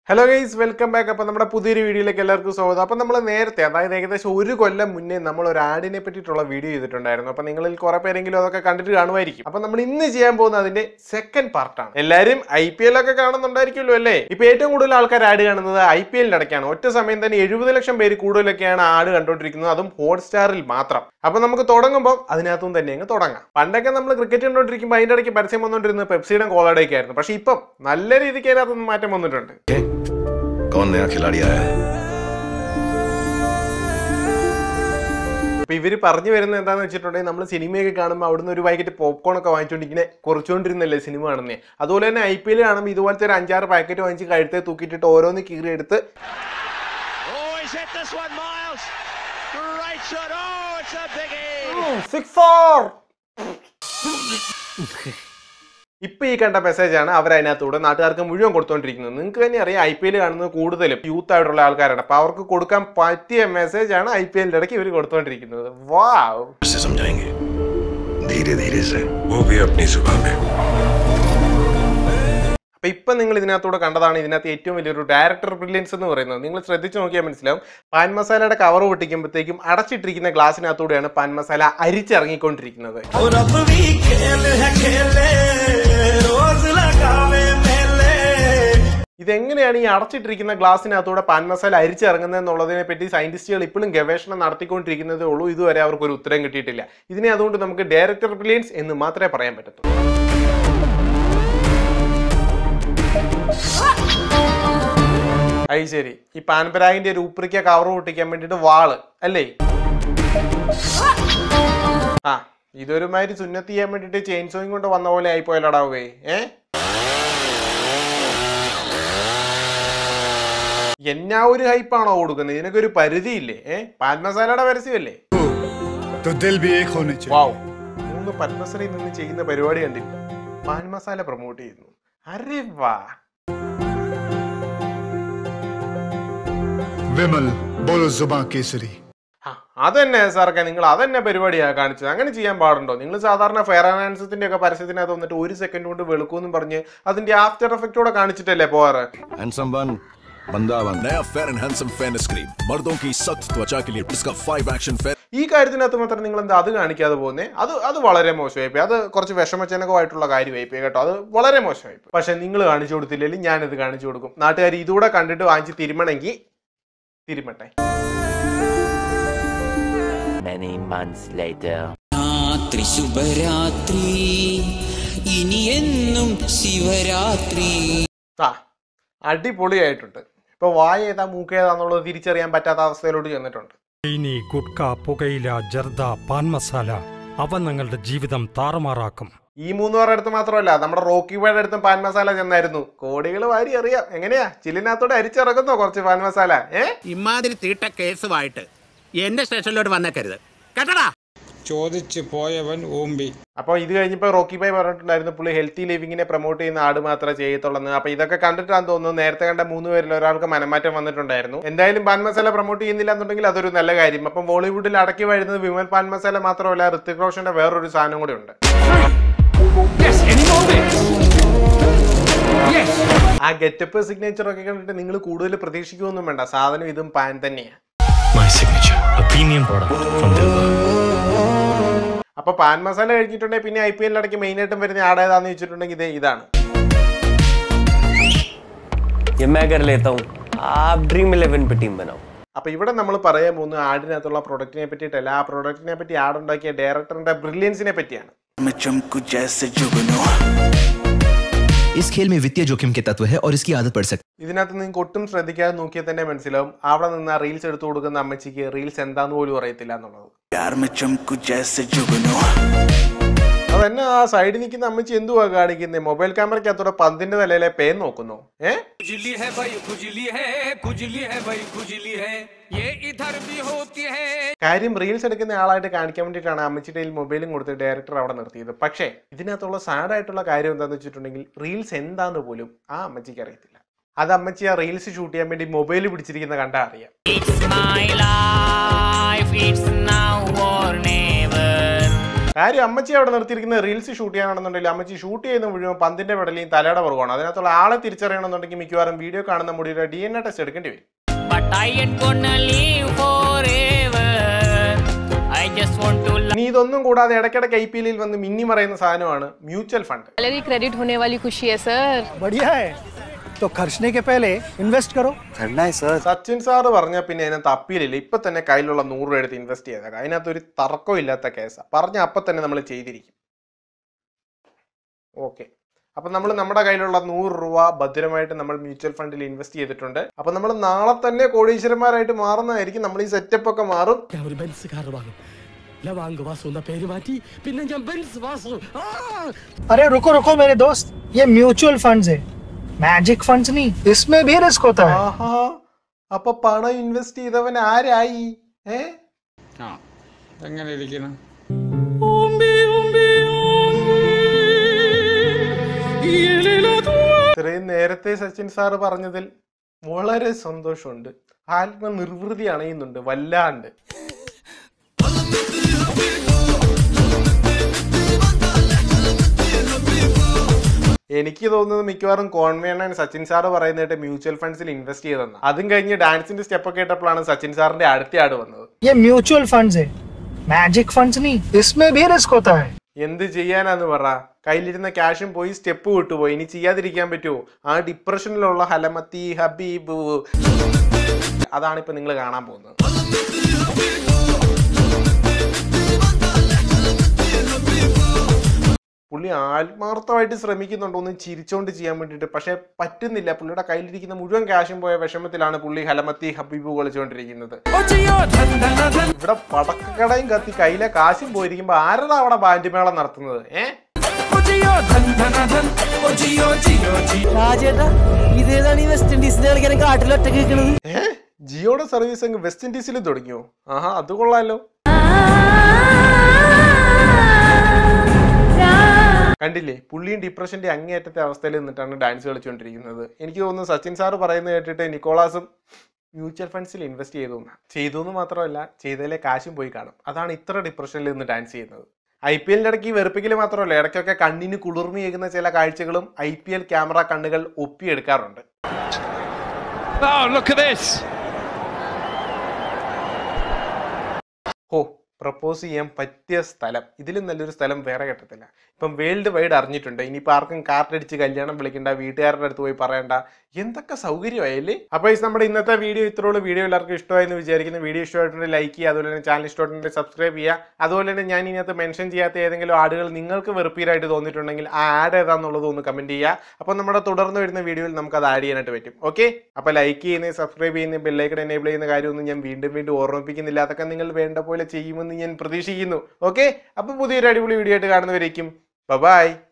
Hello guys welcome back അപ്പോൾ നമ്മുടെ പുതിയൊരു വീഡിയോയിലേക്ക് എല്ലാവർക്കും സ്വാഗതം അപ്പോൾ നമ്മൾ നേരത്തെ അതായത് ഏകദേശം ഒരു കൊല്ലം മുന്നേ നമ്മൾ ഒരു ആഡിനെ പറ്റിയിട്ടുള്ള വീഡിയോ ചെയ്തിട്ടുണ്ടായിരുന്നു അപ്പോൾ നിങ്ങളിൽ കുറെ പേരെങ്കിലും അതൊക്കെ കണ്ടിട്ട് കാണുമായിരിക്കും അപ്പോൾ നമ്മൾ ഇന്ന് ചെയ്യാൻ പോകുന്ന അതിന്റെ സെക്കൻഡ് പാർട്ടാണ് എല്ലാവരും ഐ പി എൽ ഒക്കെ കാണുന്നുണ്ടായിരിക്കുമല്ലോ അല്ലേ ഇപ്പോൾ ഏറ്റവും കൂടുതൽ ആൾക്കാർ ആഡ് കാണുന്നത് ഐ പി എല്ലിന്റെ ഇടയ്ക്കാണ് ഒറ്റ സമയം തന്നെ എഴുപത് ലക്ഷം പേര് കൂടുതലൊക്കെയാണ് ആഡ് കണ്ടുകൊണ്ടിരിക്കുന്നത് അതും ഹോട്ട്സ്റ്റാറിൽ മാത്രം അപ്പോൾ നമുക്ക് തുടങ്ങുമ്പോൾ അതിനകത്തും തന്നെ അങ്ങ് തുടങ്ങാം പണ്ടൊക്കെ നമ്മൾ ക്രിക്കറ്റ് കണ്ടുകൊണ്ടിരിക്കുമ്പോൾ അതിന്റെ ഇടയ്ക്ക് പരസ്യം വന്നുകൊണ്ടിരുന്നത് പെപ്സിയുടെ കോളടയൊക്കെ ആയിരുന്നു പക്ഷേ ഇപ്പം നല്ല രീതിക്ക് അതിനകത്തൊന്നും മാറ്റം വന്നിട്ടുണ്ട് कौन नया खिलाड़ी आया है അപ്പൊ ഇവര് പറഞ്ഞു വരുന്നത് എന്താന്ന് വെച്ചിട്ടുണ്ടെങ്കിൽ നമ്മൾ സിനിമയൊക്കെ കാണുമ്പോൾ അവിടുന്ന് ഒരു പാക്കറ്റ് പോപ്കോൺ ഒക്കെ വാങ്ങിച്ചുകൊണ്ട് ഇങ്ങനെ കുറച്ചുകൊണ്ടിരുന്നല്ലേ സിനിമ കാണുന്നത് അതുപോലെ തന്നെ ഐ പി എൽ കാണുമ്പോൾ ഇതുപോലത്തെ ഒരു അഞ്ചാറ് പാക്കറ്റ് വാങ്ങിച്ച് കഴുത്തെ തൂക്കിയിട്ടിട്ട് ഓരോന്ന് കീറി എടുത്ത് Oh, he's hit this one, Miles. Great shot. Oh, it's a biggie. Six four ഇപ്പൊ ഈ കണ്ട മെസ്സേജ് ആണ് അവർ അതിനകത്തൂടെ നാട്ടുകാർക്ക് മുഴുവൻ കൊടുത്തോണ്ടിരിക്കുന്നത് നിങ്ങൾക്ക് തന്നെ അറിയാം ഐ പി എൽ കാണുന്നത് കൂടുതലും യൂത്ത് ആയിട്ടുള്ള ആൾക്കാരാണ് അപ്പൊ അവർക്ക് കൊടുക്കാൻ പറ്റിയ മെസ്സേജ് ആണ് ഐ പി എല്ലിന്റെ ഇടയ്ക്ക് ഇവർ കൊടുത്തോണ്ടിരിക്കുന്നത് വാവ് से समझाएंगे धीरे धीरे से वो भी अपनी जुबान में അപ്പൊ ഇപ്പൊ നിങ്ങൾ ഇതിനകത്തൂടെ കണ്ടതാണ് ഇതിനകത്ത് ഏറ്റവും വലിയൊരു ഡയറക്ടർ ബ്രില്യൻസ് എന്ന് പറയുന്നത് നിങ്ങൾ ശ്രദ്ധിച്ചു നോക്കിയാൽ മനസ്സിലാവും പാൻ മസാലയുടെ കവർ പൊട്ടിക്കുമ്പോഴത്തേക്കും അടച്ചിട്ടിരിക്കുന്ന ഗ്ലാസിനകത്തൂടെയാണ് പാൻ മസാല അരിച്ചിറങ്ങിക്കൊണ്ടിരിക്കുന്നത് और अब भी खेल है खेले रोज लगावे मेले ഇതെങ്ങനെയാണ് ഈ അടച്ചിട്ടിരിക്കുന്ന ഗ്ലാസിനകത്തൂടെ പാൻ മസാല അരിച്ചിറങ്ങുന്നത് എന്നുള്ളതിനെ പറ്റി സയന്റിസ്റ്റുകൾ ഇപ്പോഴും ഗവേഷണം നടത്തിക്കൊണ്ടിരിക്കുന്നതേ ഉള്ളൂ ഇതുവരെ അവർക്ക് ഒരു ഉത്തരം കിട്ടിയിട്ടില്ല ഇതിനെ അതുകൊണ്ട് നമുക്ക് ഡയറക്ടർ ബ്രില്യൻസ് എന്ന് മാത്രമേ പറയാൻ പറ്റത്തുള്ളൂ അത് ശരി ഈ പാൻപരാഗിന്റെ ഒരു ഉപ്രിക്ക കവർ പൊട്ടിക്കാൻ വേണ്ടിയിട്ട് വാള് അല്ലേ ആ ഇതൊരുമാതിരി സുന്നത്ത് ചെയ്യാൻ വേണ്ടിയിട്ട് ചെയിൻ സോയിങ് കൊണ്ട് വന്ന പോലെ ആയിപ്പോയല്ലടാവേ ഏ എന്നാ ഒരു ഹൈപ്പാണോ കൊടുക്കുന്നത് ഇതിനൊക്കെ ഒരു പരിധിയില്ലേ ഏ പാൻ മസാലയുടെ പരസ്യമല്ലേ तो दिल भी एक होने चाहिए വാവ് മൂന്ന് പത്മശ്രീ നിന്ന് ചെയ്യുന്ന പരിപാടി കണ്ടില്ല പാൻ മസാല പ്രൊമോട്ട് ചെയ്യുന്നു അരെ വാ विमल बोलो जुबा केसरी ആ, അതന്നെ സാറൊക്കെ നിങ്ങൾ അതന്നെ പരിപാടിയാ കാണിച്ചത് അങ്ങനെ ചെയ്യാൻ പാടുണ്ടോ നിങ്ങൾ സാധാരണ ഫെയർ ആൻസത്തിന്റെ ഒക്കെ പരസ്യത്തിനകത്ത് വന്നിട്ട് ഒരു സെക്കൻഡ് കൊണ്ട് വെളുക്കുമെന്നും പറഞ്ഞ് അതിന്റെ ആഫ്റ്റർ എഫക്റ്റോടെ കാണിച്ചിട്ടല്ലേ പോവാറ് हैंडसम बन बंदा बन नया fair and handsome fairness cream मर्दों की सख्त त्वचा के लिए इसका फाइव एक्शन फेयर ഈ കാര്യത്തിനകത്ത് മാത്രം നിങ്ങൾ എന്താ അത് കാണിക്കാതെ പോകുന്നേ അത് അത് വളരെ മോശമായി പോയി അത് കുറച്ച് വിഷമജനകമായിട്ടുള്ള കാര്യമായി പോയി കേട്ടോ അത് വളരെ മോശമായി പോയി പക്ഷെ നിങ്ങൾ കാണിച്ചു കൊടുത്തില്ലെങ്കിൽ ഞാനിത് കാണിച്ചു കൊടുക്കും നാട്ടുകാർ ഇതുകൂടെ കണ്ടിട്ട് വാങ്ങിച്ച് തിരുമണമെങ്കിൽ തിരുമട്ടെ Many months later. രാത്രി ശുഭരാത്രി ഇനി എന്നും ശിവരാത്രി ആ അടിപൊളിയായിട്ടുണ്ട് ഇപ്പൊ വായ ഏതാ മൂക്ക് ഏതാന്നുള്ളത് തിരിച്ചറിയാൻ പറ്റാത്ത അവസ്ഥയിലോട്ട് ചെന്നിട്ടുണ്ട് ചൈനി ഗുഡ്ക പുകയില ജർദ പാൻ മസാല അവ നിങ്ങളുടെ ജീവിതം താറുമാറാക്കും ഈ മൂന്ന് പേരുടെ അടുത്ത് മാത്രമല്ല നമ്മുടെ റോക്കി ബോയുടെ അടുത്തും പാൻ മസാല ചെന്നായിരുന്നു കോടികൾ വാരി അറിയാം എങ്ങനെയാ ചില്ലിനകത്തോടെ അരിച്ചിറക്കുന്നോ കുറച്ച് പാൻ മസാല ഏ ഇമാതിരി തീട്ട കേസുമായിട്ട് എന്റെ സ്റ്റേഷനിലോട്ട് വന്നേക്കരുത് കേട്ടടാ ചോദിച്ചു പോയവൻ ഓമ്പി അപ്പോൾ ഇത് കഴിഞ്ഞപ്പോൾ റോക്കി ബൈ പറഞ്ഞിട്ടുണ്ടായിരുന്നു പുള്ളി ഹെൽത്തി ലിവിങ്ങിനെ പ്രൊമോട്ട് ചെയ്യുന്ന ആട് മാത്രമേ ചെയ്യത്തുള്ളൂ അപ്പോൾ ഇതൊക്കെ കണ്ടിട്ടാന്ന് തോന്നുന്നു നേരത്തെ കണ്ട മൂന്ന് പേരിൽ ഒരാൾക്ക് മനമാറ്റം വന്നിട്ടുണ്ടായിരുന്നു എന്തായാലും പാൻ മസാല പ്രൊമോട്ട് ചെയ്യുന്നില്ല എന്നുണ്ടെങ്കിൽ അതൊരു നല്ല കാര്യം അപ്പം ബോളിവുഡിൽ അടക്കി വരുന്നത് വിമൽ പാൻ മസാല മാത്രമല്ല ഋത്തിക് റോഷന്റെ വേറൊരു സാധനം കൂടി ഉണ്ട് ആ ഗെറ്റപ്പ് സിഗ്നേച്ചർ ഒക്കെ കണ്ടിട്ട് നിങ്ങൾ കൂടുതൽ പ്രതീക്ഷിക്കുകയൊന്നും വേണ്ട സാധനം ഇതും പാൻ തന്നെയാണ് my signature a premium product from Dilbar അപ്പൊ പാൻ മസാല കഴിഞ്ഞിട്ടുണ്ടെങ്കിൽ പിന്നെ ഐ പി എല്ലിൽ ഇടയ്ക്ക് മെയിൻ ആയിട്ടും വരുന്ന ആട് ഏതാന്ന് വെച്ചിട്ടുണ്ടെങ്കിൽ ഇത് ഇതാണ് ये मैं कर लेता हूँ आप ड्रीम इलेवन पे टीम बनाओ അപ്പൊ ഇവിടെ നമ്മൾ പറയാൻ പോകുന്ന ആടിനകത്തുള്ള പ്രൊഡക്റ്റിനെ പറ്റിയിട്ടല്ല ആ പ്രൊഡക്റ്റിനെ പറ്റി ആഡ് ഉണ്ടാക്കിയ ഡയറക്ടറിന്റെ ബ്രില്യൻസിനെ പറ്റിയാണ് मैं चमकू जैसे जुगनू इस खेल में वित्तीय जोखिम के तत्व है और इसकी आदत पड़ सकती ഇതിനകത്ത് നിങ്ങൾക്ക് ഒട്ടും ശ്രദ്ധിക്കാതെ നോക്കിയാൽ തന്നെ മനസ്സിലാവും അവിടെ നിന്ന് ആ റീൽസ് എടുത്തു കൊടുക്കുന്ന അമ്മച്ചിക്ക് റീൽസ് എന്താന്ന് പോലും അറിയത്തില്ല എന്നുള്ളത് प्यार में चमकू जैसे जुगनू അതന്നെ ആ സൈഡിൽ നിൽക്കുന്ന അമ്മച്ചി എന്തുവാ കാണിക്കുന്നത് മൊബൈൽ ക്യാമറയ്ക്കകത്തൂടെ പന്തിന്റെ തലയിലെ പേൻ നോക്കുന്നു ഏ खुजली है भाई खुजली है खुजली है भाई खुजली है ये इधर भी होती है കാര്യം റീൽസ് എടുക്കുന്ന ആളായിട്ട് കാണിക്കാൻ വേണ്ടിയിട്ടാണ് അമ്മച്ചിയുടെ കയ്യിൽ മൊബൈലും കൊടുത്ത് ഡയറക്ടർ അവിടെ നിർത്തിയത് പക്ഷേ ഇതിനകത്തുള്ള സാഡ് ആയിട്ടുള്ള കാര്യം എന്താണെന്ന് വെച്ചിട്ടുണ്ടെങ്കിൽ റീൽസ് എന്താന്ന് പോലും ആ അമ്മച്ചിക്ക് അറിയത്തില്ല അത് അമ്മച്ചി ആ റീൽസ് ഷൂട്ട് ചെയ്യാൻ വേണ്ടി മൊബൈൽ പിടിച്ചിരിക്കുന്ന കണ്ടാ അറിയാം It's my life, it's now or never. കാര്യം അമ്മച്ചി അവിടെ നിർത്തിയിരിക്കുന്ന റീൽസ് ഷൂട്ട് ചെയ്യാനാണെന്നുണ്ടെങ്കിൽ അമ്മച്ചി ഷൂട്ട് ചെയ്യുന്ന മുഴുവൻ പന്തിന്റെ പെടലിയും തലയുടെ പുറമാണ് അതിനകത്തുള്ള ആളെ തിരിച്ചറിയണമെന്നുണ്ടെങ്കിൽ മിക്കവാറും വീഡിയോ കാണുന്ന മുടിയുടെ ഡി എൻ എ ടെസ്റ്റ് എടുക്കേണ്ടി വരും But I ain't gonna live forever. I just want to ഇനി ഇതൊന്നും കൂടാതെ ഇടയ്ക്കിടയ്ക്ക് ഐ പി എല്ലിൽ വന്ന് മിന്നി മറയുന്ന സാധനമാണ് മ്യൂച്വൽ ഫണ്ട് सैलरी क्रेडिट होने वाली खुशी है सर बढ़िया है तो खर्चने के पहले इन्वेस्ट करो करना है सर സച്ചിൻ സാറ് പറഞ്ഞാൽ പിന്നെ അതിനകത്ത് അപ്പീലില്ല ഇപ്പൊ തന്നെ കയ്യിലുള്ള നൂറ് രൂപ എടുത്ത് ഇൻവെസ്റ്റ് ചെയ്തേക്കാം അതിനകത്ത് ഒരു തർക്കം ഇല്ലാത്ത കേസാണ് പറഞ്ഞ അപ്പൊ തന്നെ നമ്മൾ ചെയ്തിരിക്കും ഓക്കെ അപ്പൊ നമ്മൾ നമ്മുടെ കയ്യിലുള്ള നൂറ് രൂപ ഭദ്രമായിട്ട് നമ്മൾ മ്യൂച്വൽ ഫണ്ടിൽ ഇൻവെസ്റ്റ് ചെയ്തിട്ടുണ്ട് അപ്പൊ നമ്മൾ നാളെ തന്നെ കോടീശ്വരന്മാരായിട്ട് മാറുന്നതായിരിക്കും നമ്മൾ ഈ സെറ്റപ്പ് ഒക്കെ മാറും ഒരു ബെൻസ് കാർ വാങ്ങും ലവാങ്ക് വാസു എന്ന പേര് മാറ്റി പിന്നെ ഞാൻ ബെൻസ് വാസു ആ! अरे रुको रुको मेरे दोस्त ये म्यूचुअल फंड्स है मैजिक फंड्स नहीं इसमें भी रिस्क होता है ആഹാ അപ്പൊ പണം ഇൻവെസ്റ്റ് ചെയ്തവൻ ആരായി ഏ എങ്ങനെ ഇരിക്കണം ഇത്രയും നേരത്തെ സച്ചിൻ സാറ് പറഞ്ഞതിൽ വളരെ സന്തോഷമുണ്ട് ആത്മനിർവൃതി അണയുന്നുണ്ട് വല്ലാണ്ട് എനിക്ക് തോന്നുന്നത് മിക്കവാറും കോൺവേണൻ സച്ചിൻ സാറ് പറയുന്നതായിട്ട് മ്യൂച്വൽ ഫണ്ട്സിൽ ഇൻവെസ്റ്റ് ചെയ്തെന്ന് അതും കഴിഞ്ഞ് ഡാൻസിന്റെ സ്റ്റെപ്പ് ഒക്കെ ഇട്ടപ്പോഴാണ് സച്ചിൻ സാറിന്റെ അടുത്ത ആട് വന്നത് ये म्यूचुअल फंड्स है मैजिक फंड्स नहीं इसमें भी रिस्क होता है എന്ത് ചെയ്യാനാന്ന് പറ കയ്യിലിരുന്ന ക്യാഷും പോയി സ്റ്റെപ്പ് വിട്ടുപോയി ഇനി ചെയ്യാതിരിക്കാൻ പറ്റുമോ ആ ഡിപ്രഷനിലുള്ള ഹലമത്തി ഹബീബ് അതാണ് ഇപ്പൊ നിങ്ങൾ കാണാൻ പോകുന്നത് പുള്ളി ആത്മാർത്ഥമായിട്ട് ശ്രമിക്കുന്നുണ്ട് ഒന്ന് ചിരിച്ചോണ്ട് ചെയ്യാൻ വേണ്ടിയിട്ട് പക്ഷെ പറ്റുന്നില്ല പുള്ളിയുടെ കയ്യിലിരിക്കുന്ന മുഴുവൻ ക്യാഷും പോയ വിഷമത്തിലാണ് പുള്ളി ഹലമത്തി ഹബീബ് കളിച്ചുകൊണ്ടിരിക്കുന്നത് ഇവിടെ പടക്കക്കടയും കത്തി കയ്യിലെ കാശും പോയിരിക്കുമ്പോ ആരടാ അവിടെ ബാൻഡ് മേളം നടത്തുന്നത് ഏ രാജേട്ടാ ഇതേതാണ് ഈ വെസ്റ്റ് ഇൻഡീസിന്റെ കളിക്കാൻ കാട്ടിൽ ഒറ്റക്ക് നിൽക്കുന്നത് ഏ ജിയോയുടെ സർവീസ് അങ്ങ് വെസ്റ്റ് ഇൻഡീസിൽ തുടങ്ങിയോ ആഹാ അത് കൊള്ളാലോ കണ്ടില്ലേ പുള്ളിയും ഡിപ്രഷന്റെ അങ്ങേയറ്റത്തെ അവസ്ഥയിൽ നിന്നിട്ടാണ് ഡാൻസ് കളിച്ചുകൊണ്ടിരിക്കുന്നത് എനിക്ക് തോന്നുന്നു സച്ചിൻ സാറ് പറയുന്നത് കേട്ടിട്ട് നിക്കോളാസും മ്യൂച്വൽ ഫണ്ട്സിൽ ഇൻവെസ്റ്റ് ചെയ്തു എന്നാ. ചെയ്തു എന്ന് മാത്രമല്ല ചെയ്തതിലെ കാശും പോയി കാണും അതാണ് ഇത്ര ഡിപ്രഷനിൽ നിന്ന് ഡാൻസ് ചെയ്യുന്നത് ഐ പി എല്ലിന്റെ ഇടയ്ക്ക് ഈ വെറുപ്പിക്കൽ മാത്രമല്ല ഇടയ്ക്കൊക്കെ കണ്ണിന് കുളിർമയേകുന്ന ചില കാഴ്ചകളും ഐ പി എൽ ക്യാമറ കണ്ണുകൾ ഒപ്പിയെടുക്കാറുണ്ട് Oh, look at this. ഹോ പ്രപ്പോസ് ചെയ്യാൻ പറ്റിയ സ്ഥലം ഇതിലും നല്ലൊരു സ്ഥലം വേറെ കിട്ടത്തില്ല ഇപ്പം വേൾഡ് വൈഡ് അറിഞ്ഞിട്ടുണ്ട് ഇനിയിപ്പോൾ ആർക്കും കാർഡടിച്ച് കല്യാണം വിളിക്കണ്ട വീട്ടുകാരുടെ അടുത്ത് പോയി പറയണ്ട എന്തൊക്കെ സൗകര്യമായല്ലേ അപ്പോൾ ഈ നമ്മുടെ ഇന്നത്തെ വീഡിയോ ഇത്രയുള്ള വീഡിയോ എല്ലാവർക്കും ഇഷ്ടമായെന്ന് വിചാരിക്കുന്നു വീഡിയോ ഇഷ്ടമായിട്ടുണ്ടെങ്കിൽ ലൈക്ക് ചെയ്യുക അതുപോലെ തന്നെ ചാനൽ ഇഷ്ടമായിട്ടുണ്ടെങ്കിൽ സബ്സ്ക്രൈബ് ചെയ്യുക അതുപോലെ തന്നെ ഞാൻ ഇതിനകത്ത് മെൻഷൻ ചെയ്യാത്ത ഏതെങ്കിലും ആടുകൾ നിങ്ങൾക്ക് വെറുപ്പീരായിട്ട് തോന്നിയിട്ടുണ്ടെങ്കിൽ ആ ആഡ് ഏതാണെന്നുള്ളത് ഒന്ന് കമൻറ്റ് ചെയ്യുക അപ്പോൾ നമ്മുടെ തുടർന്ന് വരുന്ന വീഡിയോയിൽ നമുക്ക് അത് ആഡ് ചെയ്യാനായിട്ട് പറ്റും ഓക്കെ അപ്പോൾ ലൈക്ക് ചെയ്യുന്ന സബ്സ്ക്രൈബ് ചെയ്യുന്ന ബെല്ലൈക്കൺ എനേബിൾ ചെയ്യുന്ന കാര്യമൊന്നും ഞാൻ വീണ്ടും വീണ്ടും ഓർമ്മിപ്പിക്കുന്നില്ല അതൊക്കെ നിങ്ങൾ വേണ്ട പോലെ ചെയ്യുമെന്ന് ഞാൻ പ്രതീക്ഷിക്കുന്നു ഓക്കെ അപ്പോൾ പുതിയൊരു അടിപൊളി വീഡിയോ ആയിട്ട് കാണുന്നവരേക്കും ബൈ